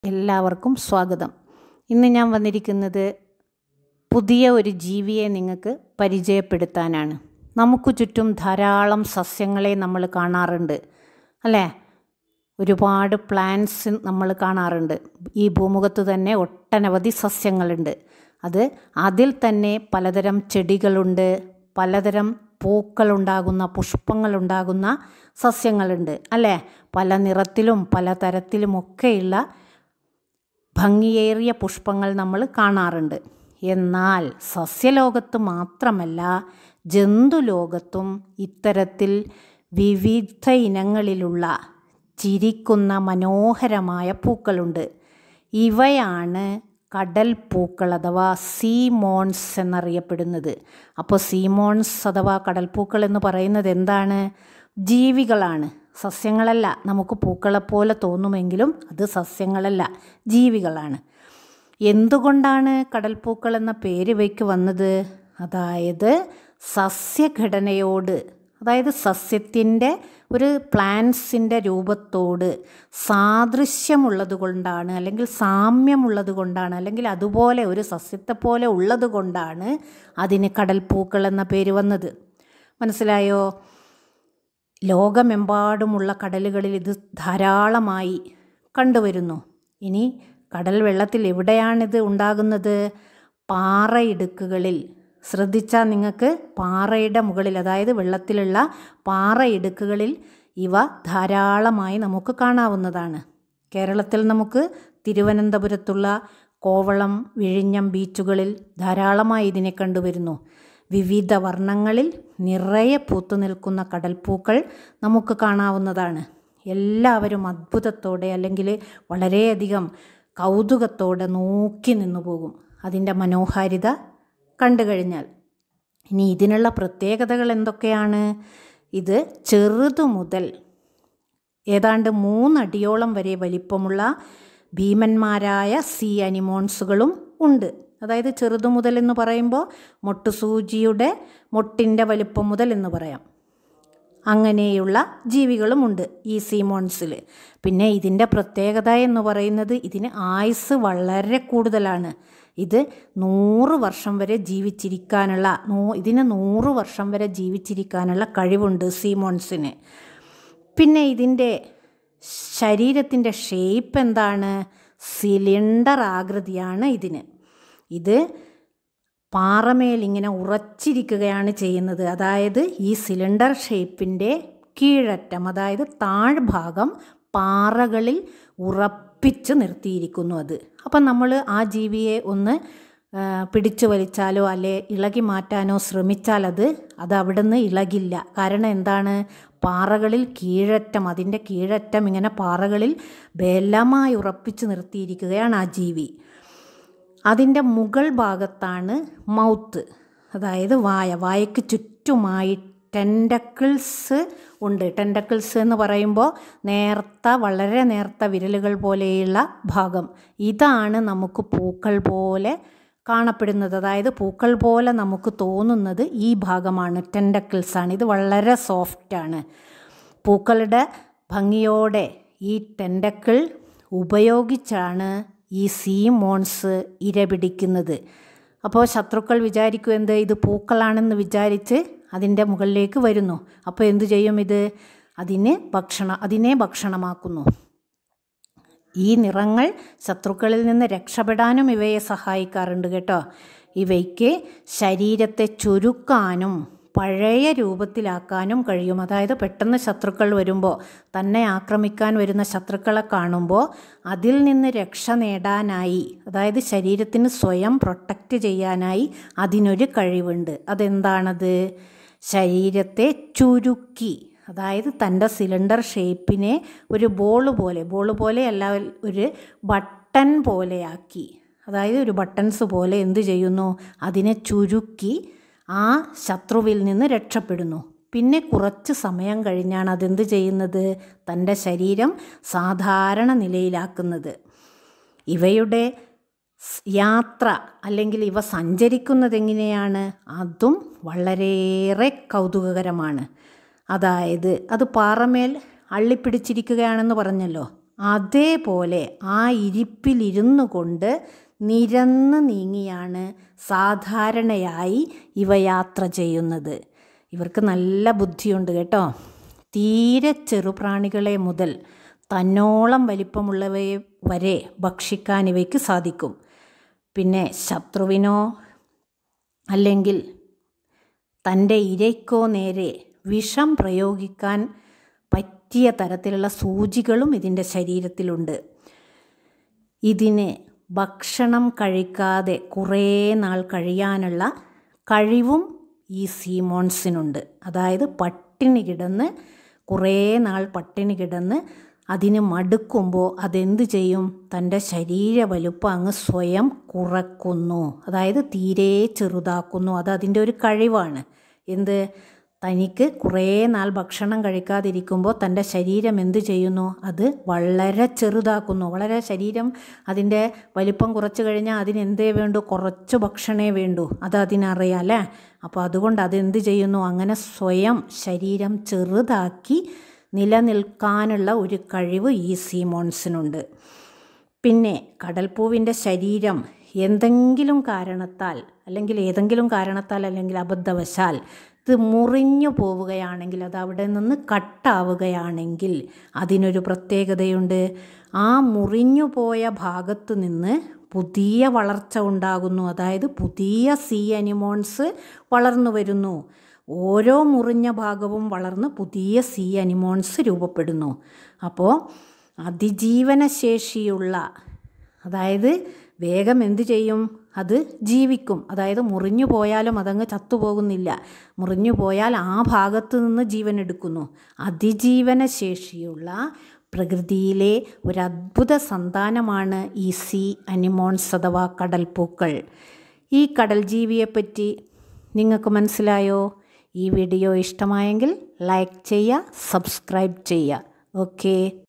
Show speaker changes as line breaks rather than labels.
എല്ലാവർക്കും സ്വാഗതം ഇന്ന് ഞാൻ വന്നിരിക്കുന്നത് പുതിയ ഒരു ജീവിയെ നിങ്ങൾക്ക് പരിചയപ്പെടുത്താനാണ് നമുക്ക് ചുറ്റും ധാരാളം സസ്യങ്ങളെ നമ്മൾ കാണാറുണ്ട് അല്ലേ ഒരുപാട് പ്ലാന്റ്സ് നമ്മൾ കാണാറുണ്ട് ഈ ഭൂമുഖത്ത് തന്നെ ഒട്ടനവധി സസ്യങ്ങളുണ്ട് അത് അതിൽ തന്നെ പലതരം ചെടികളുണ്ട് പലതരം പൂക്കളുണ്ടാകുന്ന പുഷ്പങ്ങളുണ്ടാകുന്ന സസ്യങ്ങളുണ്ട് അല്ലേ പല നിറത്തിലും പല തരത്തിലുമൊക്കെയുള്ള ഭംഗിയേറിയ പുഷ്പങ്ങൾ നമ്മൾ കാണാറുണ്ട് എന്നാൽ സസ്യലോകത്ത് മാത്രമല്ല ജന്തുലോകത്തും ഇത്തരത്തിൽ വിവിധ ഇനങ്ങളിലുള്ള ചിരിക്കുന്ന മനോഹരമായ പൂക്കളുണ്ട് ഇവയാണ് കടൽ പൂക്കൾ അഥവാ സീമോൺസ് എന്നറിയപ്പെടുന്നത് അപ്പോൾ സീമോൺസ് അഥവാ കടൽപ്പൂക്കൾ എന്ന് പറയുന്നത് എന്താണ് ജീവികളാണ് സസ്യങ്ങളല്ല നമുക്ക് പൂക്കളെപ്പോലെ തോന്നുമെങ്കിലും അത് സസ്യങ്ങളല്ല ജീവികളാണ് എന്തുകൊണ്ടാണ് കടൽപ്പൂക്കൾ എന്ന പേര് വയ്ക്ക് വന്നത് അതായത് സസ്യഘടനയോട് അതായത് സസ്യത്തിൻ്റെ ഒരു പ്ലാന്റ്സിൻ്റെ രൂപത്തോട് സാദൃശ്യമുള്ളത് കൊണ്ടാണ് അല്ലെങ്കിൽ സാമ്യമുള്ളത് കൊണ്ടാണ് അല്ലെങ്കിൽ അതുപോലെ ഒരു സസ്യത്തെ പോലെ ഉള്ളത് കൊണ്ടാണ് അതിന് കടൽപ്പൂക്കൾ എന്ന പേര് വന്നത് മനസ്സിലായോ ലോകമെമ്പാടുമുള്ള കടലുകളിൽ ഇത് ധാരാളമായി കണ്ടുവരുന്നു ഇനി കടൽ വെള്ളത്തിൽ എവിടെയാണിത് ഉണ്ടാകുന്നത് പാറയിടുക്കുകളിൽ ശ്രദ്ധിച്ചാൽ നിങ്ങൾക്ക് പാറയുടെ മുകളിൽ അതായത് വെള്ളത്തിലുള്ള പാറയിടുക്കുകളിൽ ഇവ ധാരാളമായി നമുക്ക് കാണാവുന്നതാണ് കേരളത്തിൽ നമുക്ക് തിരുവനന്തപുരത്തുള്ള കോവളം വിഴിഞ്ഞം ബീച്ചുകളിൽ ധാരാളമായി ഇതിനെ കണ്ടുവരുന്നു വിവിധ വർണ്ണങ്ങളിൽ നിറയെ പൂത്തു നിൽക്കുന്ന കടൽപ്പൂക്കൾ നമുക്ക് കാണാവുന്നതാണ് എല്ലാവരും അത്ഭുതത്തോടെ അല്ലെങ്കിൽ വളരെയധികം കൗതുകത്തോടെ നോക്കി നിന്നു പോകും അതിൻ്റെ മനോഹാരിത കണ്ടു കഴിഞ്ഞാൽ ഇനി ഇതിനുള്ള പ്രത്യേകതകൾ എന്തൊക്കെയാണ് ഇത് ചെറുതു മുതൽ ഏതാണ്ട് മൂന്നടിയോളം വരെ വലിപ്പമുള്ള ഭീമന്മാരായ സീ അനിമോൺസുകളും ഉണ്ട് അതായത് ചെറുതു മുതൽ എന്ന് പറയുമ്പോൾ മൊട്ടുസൂചിയുടെ മൊട്ടിൻ്റെ വലിപ്പം മുതൽ എന്ന് പറയാം അങ്ങനെയുള്ള ജീവികളുമുണ്ട് ഈ സീമോൺസിൽ പിന്നെ ഇതിൻ്റെ പ്രത്യേകത എന്ന് പറയുന്നത് ഇതിന് ആയുസ് വളരെ കൂടുതലാണ് ഇത് നൂറ് വർഷം വരെ ജീവിച്ചിരിക്കാനുള്ള നൂ ഇതിന് നൂറ് വർഷം വരെ ജീവിച്ചിരിക്കാനുള്ള കഴിവുണ്ട് സീമോൺസിന് പിന്നെ ഇതിൻ്റെ ശരീരത്തിൻ്റെ ഷേപ്പ് എന്താണ് സിലിണ്ടർ ആകൃതിയാണ് ഇതിന് ഇത് പാറമേൽ ഇങ്ങനെ ഉറച്ചിരിക്കുകയാണ് ചെയ്യുന്നത് അതായത് ഈ സിലിണ്ടർ ഷേപ്പിൻ്റെ കീഴറ്റം അതായത് താഴ്ഭാഗം പാറകളിൽ ഉറപ്പിച്ച് നിർത്തിയിരിക്കുന്നു അത് അപ്പം നമ്മൾ ആ ജീവിയെ ഒന്ന് പിടിച്ചു വലിച്ചാലോ അല്ലെ ഇളകി മാറ്റാനോ ശ്രമിച്ചാൽ അത് അത് അവിടെ നിന്ന് ഇളകില്ല കാരണം എന്താണ് പാറകളിൽ കീഴറ്റം അതിൻ്റെ കീഴറ്റം ഇങ്ങനെ പാറകളിൽ ബലമായി ഉറപ്പിച്ച് നിർത്തിയിരിക്കുകയാണ് ആ ജീവി അതിൻ്റെ മുകൾ ഭാഗത്താണ് മൗത്ത് അതായത് വായ വായയ്ക്ക് ചുറ്റുമായി ടെൻഡക്കിൾസ് ഉണ്ട് ടെൻഡക്കിൾസ് എന്ന് പറയുമ്പോൾ നേർത്ത വളരെ നേർത്ത വിരലുകൾ പോലെയുള്ള ഭാഗം ഇതാണ് നമുക്ക് പൂക്കൾ പോലെ കാണപ്പെടുന്നത് അതായത് പൂക്കൾ പോലെ നമുക്ക് തോന്നുന്നത് ഈ ഭാഗമാണ് ടെൻഡക്കിൾസ് ആണ് ഇത് വളരെ സോഫ്റ്റാണ് പൂക്കളുടെ ഭംഗിയോടെ ഈ ടെൻഡക്കിൾ ഉപയോഗിച്ചാണ് ഈ സീ മോൺസ് ഇരപിടിക്കുന്നത് അപ്പോൾ ശത്രുക്കൾ വിചാരിക്കും എന്ത് ഇത് പൂക്കളാണെന്ന് വിചാരിച്ച് അതിൻ്റെ മുകളിലേക്ക് വരുന്നു അപ്പോൾ എന്തു ചെയ്യും ഇത് അതിന് ഭക്ഷണം അതിനെ ഭക്ഷണമാക്കുന്നു ഈ നിറങ്ങൾ ശത്രുക്കളിൽ നിന്ന് രക്ഷപ്പെടാനും ഇവയെ സഹായിക്കാറുണ്ട് കേട്ടോ ഇവയ്ക്ക് ശരീരത്തെ ചുരുക്കാനും പഴയ രൂപത്തിലാക്കാനും കഴിയും അതായത് പെട്ടെന്ന് ശത്രുക്കൾ വരുമ്പോൾ തന്നെ ആക്രമിക്കാൻ വരുന്ന ശത്രുക്കളെ കാണുമ്പോൾ അതിൽ നിന്ന് രക്ഷ നേടാനായി അതായത് ശരീരത്തിന് സ്വയം പ്രൊട്ടക്റ്റ് ചെയ്യാനായി അതിനൊരു കഴിവുണ്ട് അതെന്താണത് ശരീരത്തെ ചുരുക്കി അതായത് തൻ്റെ സിലിണ്ടർ ഷേപ്പിനെ ഒരു ബോൾ പോലെ ബോൾ പോലെ അല്ല ഒരു ബട്ടൺ പോലെയാക്കി അതായത് ഒരു ബട്ടൺസ് പോലെ എന്തു ചെയ്യുന്നു അതിനെ ചുരുക്കി ആ ശത്രുവിൽ നിന്ന് രക്ഷപ്പെടുന്നു പിന്നെ കുറച്ച് സമയം കഴിഞ്ഞാണ് അതെന്ത് ചെയ്യുന്നത് തൻ്റെ ശരീരം സാധാരണ നിലയിലാക്കുന്നത് ഇവയുടെ യാത്ര അല്ലെങ്കിൽ ഇവ സഞ്ചരിക്കുന്നത് എങ്ങനെയാണ് അതും വളരെയേറെ കൗതുകകരമാണ് അതായത് അത് പാറമേൽ അള്ളിപ്പിടിച്ചിരിക്കുകയാണെന്ന് പറഞ്ഞല്ലോ അതേപോലെ ആ ഇരിപ്പിലിരുന്നു കൊണ്ട് നിരന്ന് നീങ്ങിയാണ് സാധാരണയായി ഇവ യാത്ര ചെയ്യുന്നത് ഇവർക്ക് നല്ല ബുദ്ധിയുണ്ട് കേട്ടോ തീരെ ചെറുപ്രാണികളെ മുതൽ തന്നോളം വലിപ്പമുള്ളവയെ വരെ ഭക്ഷിക്കാൻ ഇവയ്ക്ക് സാധിക്കും പിന്നെ ശത്രുവിനോ അല്ലെങ്കിൽ തൻ്റെ ഇരയ്ക്കോ നേരെ വിഷം പ്രയോഗിക്കാൻ പറ്റിയ തരത്തിലുള്ള സൂചികളും ഇതിൻ്റെ ശരീരത്തിലുണ്ട് ഇതിന് ഭക്ഷണം കഴിക്കാതെ കുറേ നാൾ കഴിയാനുള്ള കഴിവും ഈ സീമോൺസിനുണ്ട് അതായത് പട്ടിണി കിടന്ന് കുറേ നാൾ പട്ടിണി കിടന്ന് അതിന് മടുക്കുമ്പോൾ അതെന്ത് ചെയ്യും തൻ്റെ ശരീര വലുപ്പം അങ്ങ് സ്വയം കുറക്കുന്നു അതായത് തീരെ ചെറുതാക്കുന്നു അത് അതിൻ്റെ ഒരു കഴിവാണ് എന്ത് തനിക്ക് കുറേ നാൾ ഭക്ഷണം കഴിക്കാതിരിക്കുമ്പോൾ തൻ്റെ ശരീരം എന്ത് ചെയ്യുന്നു അത് വളരെ ചെറുതാക്കുന്നു വളരെ ശരീരം അതിൻ്റെ വലിപ്പം കുറച്ച് കഴിഞ്ഞാൽ അതിന് എന്തേ വേണ്ടു കുറച്ച് ഭക്ഷണേ വേണ്ടൂ അത് അതിനറിയാം അല്ലേ അപ്പോൾ അതുകൊണ്ട് അതെന്ത് ചെയ്യുന്നു അങ്ങനെ സ്വയം ശരീരം ചെറുതാക്കി നിലനിൽക്കാനുള്ള ഒരു കഴിവ് ഈ സീമോൺസിനുണ്ട് പിന്നെ കടൽപ്പൂവിൻ്റെ ശരീരം എന്തെങ്കിലും കാരണത്താൽ അല്ലെങ്കിൽ ഏതെങ്കിലും കാരണത്താൽ അല്ലെങ്കിൽ അബദ്ധവശാൽ ഇത് മുറിഞ്ഞു പോവുകയാണെങ്കിൽ അത് അവിടെ നിന്ന് കട്ടാവുകയാണെങ്കിൽ അതിനൊരു പ്രത്യേകതയുണ്ട് ആ മുറിഞ്ഞു പോയ ഭാഗത്തു നിന്ന് പുതിയ വളർച്ച ഉണ്ടാകുന്നു അതായത് പുതിയ സീ അനിമോൺസ് വളർന്നു വരുന്നു ഓരോ മുറിഞ്ഞ ഭാഗവും വളർന്ന് പുതിയ സീ അനിമോൺസ് രൂപപ്പെടുന്നു അപ്പോൾ അതിജീവനശേഷിയുള്ള അതായത് വേഗം എന്തു ചെയ്യും അത് ജീവിക്കും അതായത് മുറിഞ്ഞു പോയാലും അതങ്ങ് ചത്തുപോകുന്നില്ല മുറിഞ്ഞു പോയാൽ ആ ഭാഗത്ത് നിന്ന് ജീവൻ എടുക്കുന്നു അതിജീവനശേഷിയുള്ള പ്രകൃതിയിലെ ഒരു അദ്ഭുത സന്താനമാണ് ഈ സീ അനിമോൺസ് അഥവാ കടൽപ്പൂക്കൾ ഈ കടൽ ജീവിയെപ്പറ്റി നിങ്ങൾക്ക് മനസ്സിലായോ ഈ വീഡിയോ ഇഷ്ടമായെങ്കിൽ ലൈക്ക് ചെയ്യുക സബ്സ്ക്രൈബ് ചെയ്യുക ഓക്കേ